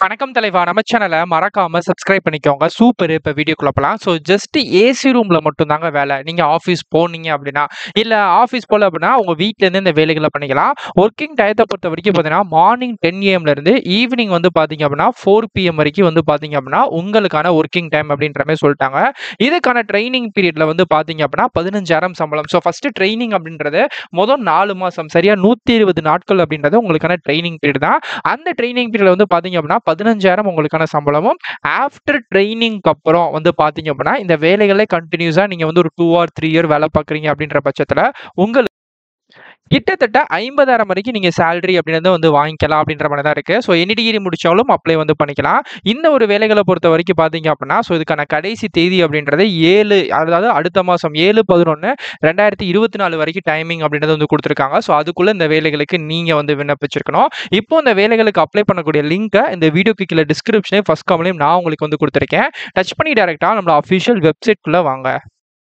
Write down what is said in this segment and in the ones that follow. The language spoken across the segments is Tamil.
வணக்கம் தலைவா நம்ம சேனலை மறக்காம சப்ஸ்கிரைப் பண்ணிக்கோங்க சூப்பர் இப்போ வீடியோக்குள்ள போகலாம் ஸோ ஜஸ்ட் ஏசி ரூம்ல மட்டும் தாங்க வேலை நீங்க ஆஃபீஸ் போனீங்க அப்படின்னா இல்ல ஆஃபீஸ் போல அப்படின்னா உங்க வீட்ல இருந்து இந்த வேலைகளை பண்ணிக்கலாம் ஒர்க்கிங் டயத்தை பொறுத்த வரைக்கும் பார்த்தீங்கன்னா மார்னிங் டென் ஏஎம்ல இருந்து ஈவினிங் வந்து பாத்தீங்க அப்படின்னா ஃபோர் பிஎம் வரைக்கும் வந்து பாத்தீங்க அப்படின்னா உங்களுக்கான ஒர்க்கிங் டைம் அப்படின்ற மாதிரி சொல்லிட்டாங்க இதுக்கான ட்ரைனிங் பீரியட்ல வந்து பாத்தீங்க அப்படின்னா பதினஞ்சாயிரம் சம்பளம் ஸோ ஃபர்ஸ்ட் ட்ரைனிங் அப்படின்றது மொதல் நாலு மாசம் சரியா நூத்தி இருபது நாட்கள் அப்படின்றது உங்களுக்கான ட்ரைனிங் பீரியட் தான் அந்த ட்ரைனிங் பீரியட்ல வந்து பாத்தீங்க அப்படின்னா பதினஞ்சாயிரம் உங்களுக்கான சம்பளமும் ஆஃப்டர் ட்ரைனிங்க்கு அப்புறம் வந்து பாத்தீங்க அப்படின்னா இந்த வேலைகளே கண்டினியூஸா நீங்க வந்து ஒரு டூ ஆர் த்ரீ இயர் வேலை பார்க்குறீங்க அப்படின்ற பட்சத்துல உங்களுக்கு கிட்டத்தட்ட ஐம்பதாயிரம் வரைக்கும் நீங்க சேலரி அப்படின்றத வந்து வாங்கிக்கலாம் அப்படின்ற மாதிரி தான் இருக்கு ஸோ எனி டிகிரி முடிச்சாலும் அப்ளை வந்து பண்ணிக்கலாம் இந்த ஒரு வேலைகளை பொறுத்த வரைக்கும் பாத்தீங்க அப்படின்னா ஸோ இதுக்கான கடைசி தேதி அப்படின்றது ஏழு அதாவது அடுத்த மாசம் ஏழு பதினொன்று ரெண்டாயிரத்தி இருபத்தி நாலு வரைக்கும் டைமிங் அப்படின்றத வந்து கொடுத்துருக்காங்க ஸோ அதுக்குள்ள இந்த வேலைகளுக்கு நீங்க வந்து விண்ணப்பிச்சிருக்கணும் இப்போ இந்த வேலைகளுக்கு அப்ளை பண்ணக்கூடிய லிங்கை இந்த வீடியோக்கு கீழே டிஸ்கிரிப்ஷனே ஃபர்ஸ்ட் கமெண்ட்லையும் நான் உங்களுக்கு வந்து கொடுத்துருக்கேன் டச் பண்ணி டேரெக்டாக நம்மளோட அஃபிஷியல் வெப்சைட்குள்ளே வாங்க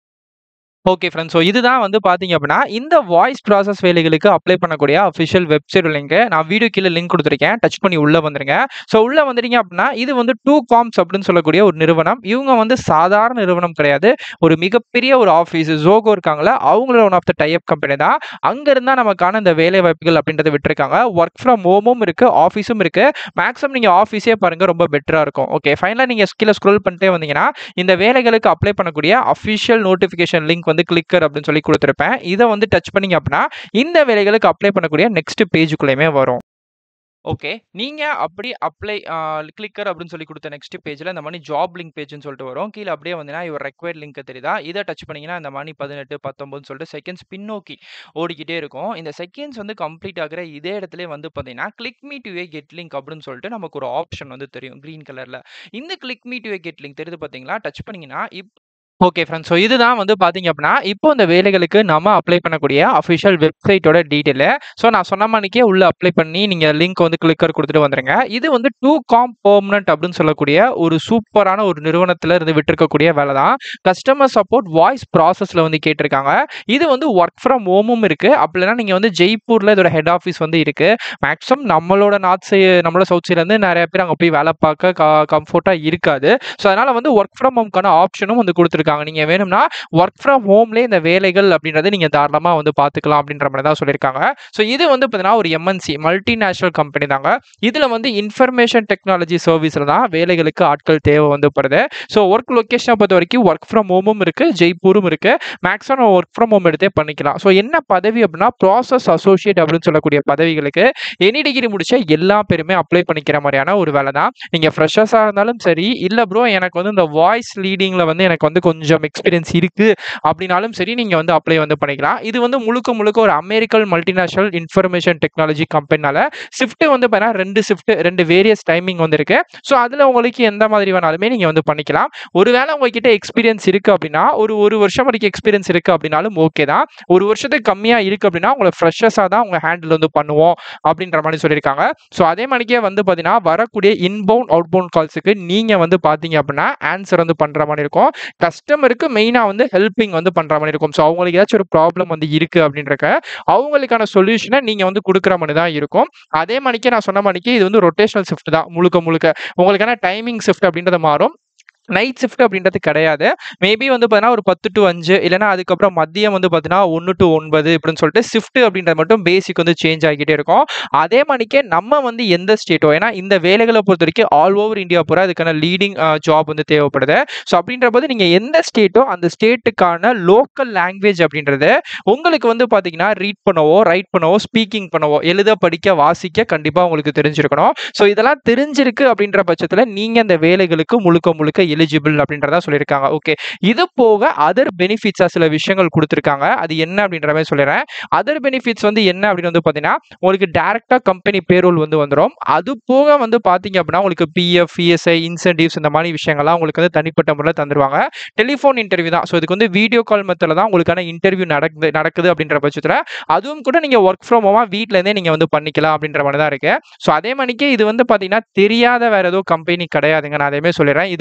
ஓகே ஃப்ரெண்ட்ஸ் ஸோ இதுதான் வந்து பார்த்தீங்க அப்படின்னா இந்த வாய்ஸ் ப்ராசஸ் வேலைகளுக்கு அப்ளை பண்ணக்கூடிய அஃபிஷியல் வெப்சைட் லிங்க் நான் வீடியோ கீழே லிங்க் கொடுத்துருக்கேன் டச் பண்ணி உள்ளே வந்துருங்க ஸோ உள்ளே வந்துட்டீங்க அப்படின்னா இது வந்து டூ காம்ஸ் அப்படின்னு சொல்லக்கூடிய ஒரு நிறுவனம் இவங்க வந்து சாதாரண நிறுவனம் கிடையாது ஒரு மிகப்பெரிய ஒரு ஆஃபீஸ் ஜோகோ இருக்காங்களா அவங்களோட one of the type company தான் அங்கேருந்தா நமக்கான இந்த வேலை வாய்ப்புகள் அப்படின்றத விட்டுருக்காங்க ஒர்க் ஃப்ரம் ஹோமும் இருக்குது ஆஃபீஸும் இருக்குது மேக்ஸிமம் நீங்கள் ஆஃபீஸே பாருங்கள் ரொம்ப பெட்டராக இருக்கும் ஓகே ஃபைனலாக நீங்கள் கீழே ஸ்க்ரோல் பண்ணிட்டே வந்தீங்கன்னா இந்த வேலைகளுக்கு அப்ளை பண்ணக்கூடிய அஃபிஷியல் நோட்டிஃபிகேஷன் லிங்க் வந்து கிளிக்கர் அப்படின்னு சொல்லி கொடுத்துருப்பேன் இதை வந்து டச் பண்ணீங்க அப்படின்னா இந்த வேலைகளுக்கு அப்ளை பண்ணக்கூடிய நெக்ஸ்ட் பேஜுக்குள்ளேயுமே வரும் ஓகே நீங்க அப்படி அப்ளை கிளிக்கர் அப்படின்னு சொல்லி கொடுத்த நெக்ஸ்ட் பேஜ்ல இந்த மாதிரி ஜாப் லிங்க் பேஜ்னு சொல்லிட்டு வரும் கீழே அப்படியே வந்தீங்கன்னா இவர் ரெக்வயர்ட் லிங்க் தெரியுதா இதை டச் பண்ணீங்கன்னா இந்த மணி பதினெட்டு பத்தொன்பதுன்னு சொல்லிட்டு செகண்ட்ஸ் பின்னோக்கி ஓடிக்கிட்டே இருக்கும் இந்த செகண்ட்ஸ் வந்து கம்ப்ளீட் ஆகிற இதே இடத்துல வந்து பார்த்தீங்கன்னா click me to a get link அப்படின்னு சொல்லிட்டு நமக்கு ஒரு ஆப்ஷன் வந்து தெரியும் க்ரீன் கலர்ல இந்த click me to a get link தெரியுது பார்த்தீங்களா டச் பண்ணீங்கன்னா இப் ஓகே ஃப்ரெண்ட்ஸ் ஸோ இதுதான் வந்து பார்த்தீங்க அப்படின்னா இப்போ இந்த வேலைகளுக்கு நம்ம அப்ளை பண்ணக்கூடிய அஃபிஷியல் வெப்சைட்டோட டீட்டெயிலு ஸோ நான் சொன்ன மணிக்கே உள்ள அப்ளை பண்ணி நீங்கள் லிங்க் வந்து கிளிக்கர் கொடுத்துட்டு வந்துருங்க இது வந்து டூ காம் பெர்மனன்ட் அப்படின்னு சொல்லக்கூடிய ஒரு சூப்பரான ஒரு நிறுவனத்தில் இருந்து விட்டுருக்கக்கூடிய வேலை தான் கஸ்டமர் சப்போர்ட் வாய்ஸ் ப்ராசஸில் வந்து கேட்டிருக்காங்க இது வந்து ஒர்க் ஃப்ரம் ஹோமும் இருக்குது அப்படின்னா நீங்கள் வந்து ஜெய்ப்பூரில் இதோட ஹெட் ஆஃபீஸ் வந்து இருக்குது மேக்ஸிமம் நம்மளோட நார்த் சை நம்மளோட சவுத் சைட்லேருந்து நிறைய பேர் அங்கே போய் வேலை பார்க்க கம்ஃபர்ட்டாக இருக்காது ஸோ அதனால் வந்து ஒர்க் ஃப்ரம் ஹோம்க்கான ஆப்ஷனும் வந்து கொடுத்துருக்காங்க சொல்லியிருக்காங்க நீங்க வேணும்னா ஒர்க் ஃப்ரம் ஹோம்லேயே இந்த வேலைகள் அப்படின்றத நீங்க தாராளமா வந்து பாத்துக்கலாம் அப்படின்ற மாதிரி தான் சொல்லியிருக்காங்க ஸோ இது வந்து பார்த்தீங்கன்னா ஒரு எம்என்சி மல்டிநேஷனல் கம்பெனி தாங்க இதுல வந்து இன்ஃபர்மேஷன் டெக்னாலஜி சர்வீஸ்ல தான் வேலைகளுக்கு ஆட்கள் தேவை வந்து படுது ஸோ ஒர்க் லொக்கேஷனை பொறுத்த வரைக்கும் ஒர்க் ஃப்ரம் ஹோமும் இருக்கு ஜெய்ப்பூரும் இருக்கு மேக்ஸிமம் ஒர்க் ஃப்ரம் ஹோம் எடுத்தே பண்ணிக்கலாம் ஸோ என்ன பதவி அப்படின்னா ப்ராசஸ் அசோசியேட் அப்படின்னு சொல்லக்கூடிய பதவிகளுக்கு எனி டிகிரி முடிச்ச எல்லா பேருமே அப்ளை பண்ணிக்கிற மாதிரியான ஒரு வேலை தான் நீங்க ஃப்ரெஷர்ஸாக இருந்தாலும் சரி இல்லை ப்ரோ எனக்கு வந்து இந்த வாய்ஸ் லீடிங்ல வந்து எனக்கு வந்து கொஞ்சம் எக்ஸ்பீரியன்ஸ் இருக்கு அப்படின்னாலும் சரி நீங்க வந்து அப்ளை வந்து பண்ணிக்கலாம் இது வந்து முழுக்க முழுக்க ஒரு அமெரிக்கன் மல்டிநேஷனல் இன்ஃபர்மேஷன் டெக்னாலஜி கம்பெனினால ஷிஃப்ட் வந்து பார்த்தீங்கன்னா ரெண்டு ஷிஃப்ட் ரெண்டு வேரியஸ் டைமிங் வந்து இருக்கு ஸோ அதுல உங்களுக்கு எந்த மாதிரி வேணாலுமே நீங்க வந்து பண்ணிக்கலாம் ஒருவேளை உங்ககிட்ட எக்ஸ்பீரியன்ஸ் இருக்கு அப்படின்னா ஒரு ஒரு வருஷம் வரைக்கும் எக்ஸ்பீரியன்ஸ் இருக்கு அப்படின்னாலும் ஓகே தான் ஒரு வருஷத்துக்கு கம்மியா இருக்கு அப்படின்னா உங்களை ஃப்ரெஷர்ஸாக தான் உங்க ஹேண்டில் வந்து பண்ணுவோம் அப்படின்ற மாதிரி சொல்லியிருக்காங்க ஸோ அதே மாதிரிக்கே வந்து பார்த்தீங்கன்னா வரக்கூடிய இன்பவுண்ட் அவுட் பவுண்ட் கால்ஸுக்கு நீங்க வந்து பார்த்தீங்க அப்படின்னா ஆன்சர் வந்து பண்ற மாதிரி இருக்கும் கஸ்டமருக்கு மெயினாக வந்து ஹெல்பிங் வந்து பண்ணுற மாதிரி இருக்கும் ஸோ அவங்களுக்கு ஏதாச்சும் ஒரு ப்ராப்ளம் வந்து இருக்குது அப்படின்றக்க அவங்களுக்கான சொல்யூஷனை நீங்கள் வந்து கொடுக்குற மாதிரி தான் இருக்கும் அதே மணிக்கு நான் சொன்ன மணிக்கு இது வந்து ரொட்டேஷனல் ஷிஃப்ட் தான் முழுக்க முழுக்க உங்களுக்கான டைமிங் ஷிஃப்ட் அப்படின்றது மாறும் நைட் ஷிஃப்ட் அப்படின்றது கிடையாது மேபி வந்து பார்த்தீங்கன்னா ஒரு பத்து டு அஞ்சு இல்லைனா அதுக்கப்புறம் மதியம் வந்து பார்த்தீங்கன்னா ஒன்று டு ஒன்பது இப்படின்னு சொல்லிட்டு ஷிஃப்ட் அப்படின்றது மட்டும் பேசிக் வந்து சேஞ்ச் ஆகிட்டே இருக்கும் அதே மணிக்கே நம்ம வந்து எந்த ஸ்டேட்டோ ஏன்னா இந்த வேலைகளை பொறுத்த வரைக்கும் ஆல் ஓவர் இந்தியா பூரா அதுக்கான லீடிங் ஜாப் வந்து தேவைப்படுது ஸோ அப்படின்ற போது நீங்கள் எந்த ஸ்டேட்டோ அந்த ஸ்டேட்டுக்கான லோக்கல் லாங்குவேஜ் அப்படின்றது உங்களுக்கு வந்து பார்த்தீங்கன்னா ரீட் பண்ணவோ ரைட் பண்ணவோ ஸ்பீக்கிங் பண்ணவோ எழுத படிக்க வாசிக்க கண்டிப்பாக உங்களுக்கு தெரிஞ்சிருக்கணும் ஸோ இதெல்லாம் தெரிஞ்சிருக்கு அப்படின்ற பட்சத்தில் நீங்கள் இந்த வேலைகளுக்கு முழுக்க முழுக்க எலிஜிபிள் அப்படின்றதா சொல்லியிருக்காங்க ஓகே இது போக அதர் பெனிஃபிட்ஸாக சில விஷயங்கள் கொடுத்துருக்காங்க அது என்ன அப்படின்ற மாதிரி சொல்லிடுறேன் அதர் பெனிஃபிட்ஸ் வந்து என்ன அப்படின்னு வந்து பார்த்தீங்கன்னா உங்களுக்கு டேரெக்டாக கம்பெனி பேரோல் வந்து வந்துடும் அது போக வந்து பார்த்தீங்க அப்படின்னா உங்களுக்கு பிஎஃப் இஎஸ்ஐ இன்சென்டிவ்ஸ் இந்த மாதிரி விஷயங்கள்லாம் உங்களுக்கு வந்து தனிப்பட்ட முறையில் தந்துருவாங்க டெலிஃபோன் இன்டர்வியூ தான் ஸோ இதுக்கு வந்து வீடியோ கால் மெத்தடில் தான் உங்களுக்கான இன்டர்வியூ நடக்குது நடக்குது அப்படின்ற பட்சத்தில் அதுவும் கூட நீங்கள் ஒர்க் ஃப்ரம் ஹோமாக வீட்டிலேருந்தே நீங்கள் வந்து பண்ணிக்கலாம் அப்படின்ற மாதிரி தான் இருக்கு ஸோ அதே மணிக்கு இது வந்து பார்த்தீங்கன்னா தெரியாத வேற ஏதோ கம்பெனி கிடையாதுங்க நான் அதேமே சொல்லிடுறேன் இது வந்து ஜோ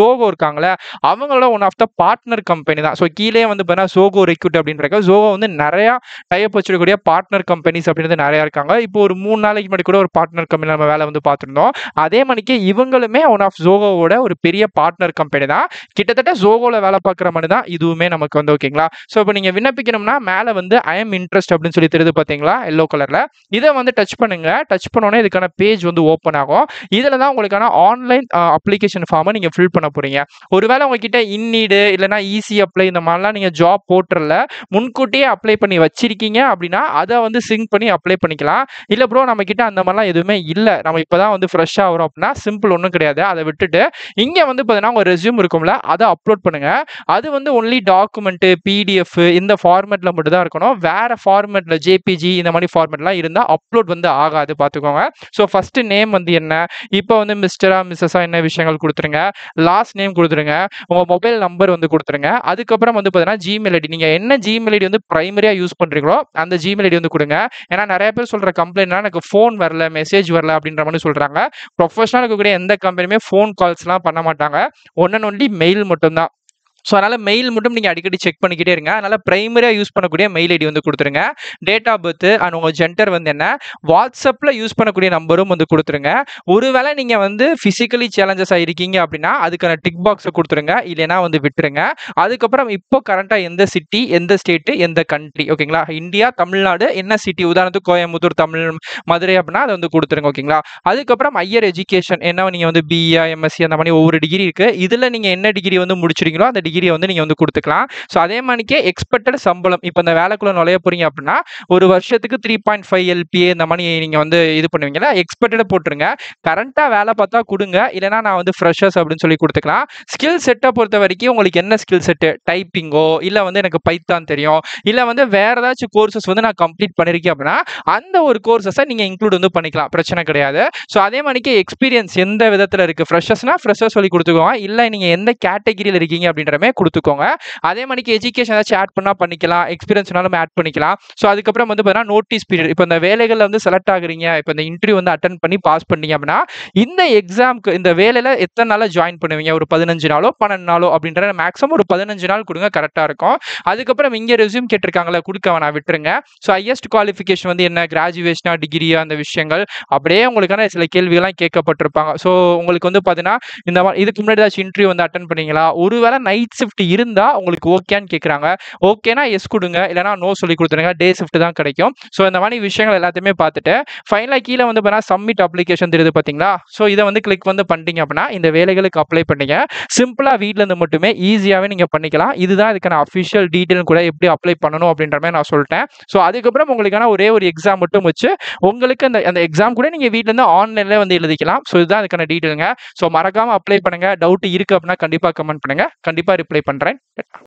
ஜோகோ இருக்காங்களே அவங்களோட one of the partner company தான் ஸோ கீழே வந்து பார்த்தீங்கன்னா ஜோகோ ரெக்யூட் அப்படின்றாங்க ஜோகோ வந்து நிறையா டைப் வச்சிருக்கக்கூடிய பார்ட்னர் கம்பெனிஸ் அப்படின்றது நிறையா இருக்காங்க இப்போ ஒரு மூணு நாளைக்கு முன்னாடி கூட ஒரு பார்ட்னர் கம்பெனி நம்ம வேலை வந்து பார்த்துருந்தோம் அதே மணிக்கு இவங்களுமே ஒன் ஆஃப் ஜோகோவோட ஒரு பெரிய பார்ட்னர் கம்பெனி தான் கிட்டத்தட்ட ஜோகோவில் வேலை பார்க்குற மாதிரி தான் இதுவுமே நமக்கு வந்து ஓகேங்களா ஸோ இப்போ நீங்கள் விண்ணப்பிக்கணும்னா மேலே வந்து ஐ எம் இன்ட்ரெஸ்ட் அப்படின்னு சொல்லி தெரியுது பார்த்தீங்களா எல்லோ கலரில் இதை வந்து டச் பண்ணுங்க டச் பண்ணோன்னே இதுக்கான பேஜ் வந்து ஓப்பன் ஆகும் இதில் தான் உங்களுக்கான ஆன்லைன் அப்ளிகேஷன் ஃபார்மை நீங்கள் ஃபில் பண்ண போகிறீங்க ஒருவேளை உங்ககிட்ட இன்னீடு இல்லைனா ஈஸி அப்ளை இந்த மாதிரிலாம் நீங்கள் ஜாப் போர்ட்டலில் முன்கூட்டியே அப்ளை பண்ணி வச்சிருக்கீங்க அப்படின்னா அதை வந்து சிங்க் பண்ணி அப்ளை பண்ணிக்கலாம் இல்லை ப்ரோ நம்ம கிட்ட அந்த மாதிரிலாம் எதுவுமே இல்லை நம்ம இப்போ தான் வந்து ஃப்ரெஷ்ஷாக வரும் அப்படின்னா சிம்பிள் ஒன்றும் கிடையாது அதை விட்டுட்டு இங்கே வந்து பார்த்தீங்கன்னா உங்கள் ரெஸ்யூம் இருக்கும்ல அதை அப்லோட் பண்ணுங்க அது வந்து ஒன்லி டாக்குமெண்ட்டு பிடிஎஃப் இந்த ஃபார்மேட்டில் மட்டும் தான் இருக்கணும் வேற ஃபார்மேட்டில் ஜேபிஜி இந்த மாதிரி ஃபார்மேட்லாம் இருந்தால் அப்லோட் வந்து ஆகாது பார்த்துக்கோங்க ஸோ ஃபஸ்ட்டு நேம் வந்து என்ன இப்போ வந்து மிஸ்டரா மிஸ்ஸஸா என்ன விஷயங்கள் கொடுத்துருங்க லாஸ்ட் நேம் கொடுத்துருங்க உங்கள் மொபைல் நம்பர் வந்து கொடுத்துருங்க அதுக்கப்புறம் வந்து பார்த்தீங்கன்னா ஜிமெயில் ஐடி நீங்கள் என்ன ஜிமெயில் ஐடி வந்து ப்ரைமரியாக யூஸ் பண்ணுறீங்களோ அந்த ஜிமெயில் ஐடி வந்து கொடுங்க ஏன்னா நிறைய பேர் சொல்கிற கம்ப்ளைண்ட்னா எனக்கு ஃபோன் வரல மெசேஜ் வரல அப்படின்ற மாதிரி சொல்கிறாங்க ப்ரொஃபஷனல் இருக்கக்கூடிய எந்த கம்பெனியுமே ஃபோன் கால்ஸ்லாம் பண்ண மாட்டாங்க ஒன் அண்ட் ஒன்லி மெயில் மட்டும்தான் ஸோ அதனால் மெயில் மட்டும் நீங்கள் அடிக்கடி செக் பண்ணிக்கிட்டே இருங்க அதனால் ப்ரைமரியாக யூஸ் பண்ணக்கூடிய மெயில் ஐடி வந்து கொடுத்துருங்க டேட் ஆஃப் பர்த் அண்ட் உங்கள் ஜென்டர் வந்து என்ன வாட்ஸ்அப்பில் யூஸ் பண்ணக்கூடிய நம்பரும் வந்து கொடுத்துருங்க ஒருவேளை நீங்கள் வந்து ஃபிசிக்கலி சேலஞ்சஸாக இருக்கீங்க அப்படின்னா அதுக்கான டிக் பாக்ஸை கொடுத்துருங்க இல்லைனா வந்து விட்டுருங்க அதுக்கப்புறம் இப்போ கரண்ட்டாக எந்த சிட்டி எந்த ஸ்டேட்டு எந்த கண்ட்ரி ஓகேங்களா இந்தியா தமிழ்நாடு என்ன சிட்டி உதாரணத்துக்கு கோயம்புத்தூர் தமிழ் மதுரை அப்படின்னா அதை வந்து கொடுத்துருங்க ஓகேங்களா அதுக்கப்புறம் ஹையர் எஜுகேஷன் என்ன நீங்கள் வந்து பிஏ எம்எஸ்சி அந்த மாதிரி ஒவ்வொரு டிகிரி இருக்குது இதில் நீங்கள் என்ன டிகிரி வந்து முடிச்சிருக்கீங்களோ அந்த டிகிரியை வந்து நீங்கள் வந்து கொடுத்துக்கலாம் ஸோ அதே மாதிரிக்கே எக்ஸ்பெக்டட் சம்பளம் இப்போ இந்த வேலைக்குள்ள நுழைய போறீங்க அப்படின்னா ஒரு வருஷத்துக்கு த்ரீ பாயிண்ட் ஃபைவ் எல்பிஏ இந்த மாதிரி நீங்கள் வந்து இது பண்ணுவீங்களா எக்ஸ்பெக்டட் போட்டுருங்க கரண்ட்டாக வேலை பார்த்தா கொடுங்க இல்லைனா நான் வந்து ஃப்ரெஷர்ஸ் அப்படின்னு சொல்லி கொடுத்துக்கலாம் ஸ்கில் செட்டை பொறுத்த வரைக்கும் உங்களுக்கு என்ன ஸ்கில் செட்டு டைப்பிங்கோ இல்லை வந்து எனக்கு பைத்தான் தெரியும் இல்லை வந்து வேற ஏதாச்சும் கோர்சஸ் வந்து நான் கம்ப்ளீட் பண்ணியிருக்கேன் அப்படின்னா அந்த ஒரு கோர்சஸை நீங்கள் இன்க்ளூட் வந்து பண்ணிக்கலாம் பிரச்சனை கிடையாது ஸோ அதே மாதிரிக்கு எக்ஸ்பீரியன்ஸ் எந்த விதத்தில் இருக்குது ஃப்ரெஷர்ஸ்னா ஃப்ரெஷர்ஸ் சொல்லி கொடுத்துக்கோங்க இல்லை நீங்கள் எந்த கேட்டகிரியில் இருக்கீங்க அப்படின்றமே கொடுத்துக்கோங்க அதே மாதிரிக்கு எஜுகேஷன் ஏதாச்சும் ஆட் பண்ணால் பண்ணிக்கலாம் எக்ஸ்பீரியன்ஸ்னாலும் ஆட் பண்ணிக்கலாம் ஸோ அதுக்கப்புறம் வந்து பார்த்தீங்கன்னா நோட்டீஸ் பீரியட் இப்போ இந்த வேலைகளில் வந்து செலக்ட் ஆகுறீங்க இப்போ இந்த இன்டர்வியூ வந்து அட்டன் பண்ணி பாஸ் பண்ணீங்க அப்படின்னா இந்த எக்ஸாம்க்கு இந்த வேலையில் எத்தனை நாளில் ஜாயின் பண்ணுவீங்க ஒரு பதினஞ்சு நாளோ பன்னெண்டு நாளோ அப்படின்ற மேக்ஸிமம் ஒரு பதினஞ்சு நாள் கொடுங்க கரெக்டாக இருக்கும் அதுக்கப்புறம் இங்கே ரெஸ்யூம் கேட்டிருக்காங்களே கொடுக்க வேணாம் விட்டுருங்க ஸோ ஹையஸ்ட் குவாலிஃபிகேஷன் வந்து என்ன கிராஜுவேஷனா டிகிரியா அந்த விஷயங்கள் அப்படியே உங்களுக்கான சில கேள்விகள்லாம் கேட்கப்பட்டிருப்பாங்க ஸோ உங்களுக்கு வந்து பார்த்தீங்கன்னா இந்த மாதிரி இதுக்கு முன்னாடி ஏதாச்சும் இன்டர்வியூ வந்து அட்டன் பண்ணீங்களா ஒருவேளை நைட் ஷிஃப்ட் இருந்தால் உங்களுக்கு ஓகேன்னு கேட்குறாங்க ஓகேனா எஸ் கொடுங்க இல்லைனா நோ சொல்லி கொடுத்துருங்க டே ஷிஃப்ட் தான் கிடைக்கும் ஸோ இந்த மாதிரி விஷயங்கள் எல்லாத்தையுமே பார்த்துட்டு ஃபைனலாக கீழே வந்து பார்த்தீங்கன்னா சப்மிட் அப்ளிகேஷன் தெரியுது பார்த்தீங்களா ஸோ இதை வந்து கிளிக் வந்து பண்ணிட்டீங்க அப்படின்னா இந்த வேலைகளுக்கு அப்ளை பண்ணீங்க சிம்பிளாக வீட்டில் இருந்து மட்டுமே ஈஸியாகவே நீங்கள் பண்ணிக்கலாம் இதுதான் இதுக்கான அஃபிஷியல் டீட்டெயில் கூட எப்படி அப்ளை பண்ணணும் அப்படின்ற மாதிரி நான் சொல்லிட்டேன் ஸோ அதுக்கப்புறம் உங்களுக்கான ஒரே ஒரு எக்ஸாம் மட்டும் வச்சு உங்களுக்கு அந்த அந்த எக்ஸாம் கூட நீங்கள் வீட்டிலேருந்து ஆன்லைனில் வந்து எழுதிக்கலாம் ஸோ இதுதான் அதுக்கான டீட்டெயிலுங்க ஸோ மறக்காமல் அப்ளை பண்ணுங்கள் டவுட் இருக்குது அப்படின்னா கண்டிப்பாக கமெண்ட் பண்ணுங்கள் கண்டிப்பாக ரிப்ளை பண்ணுறேன்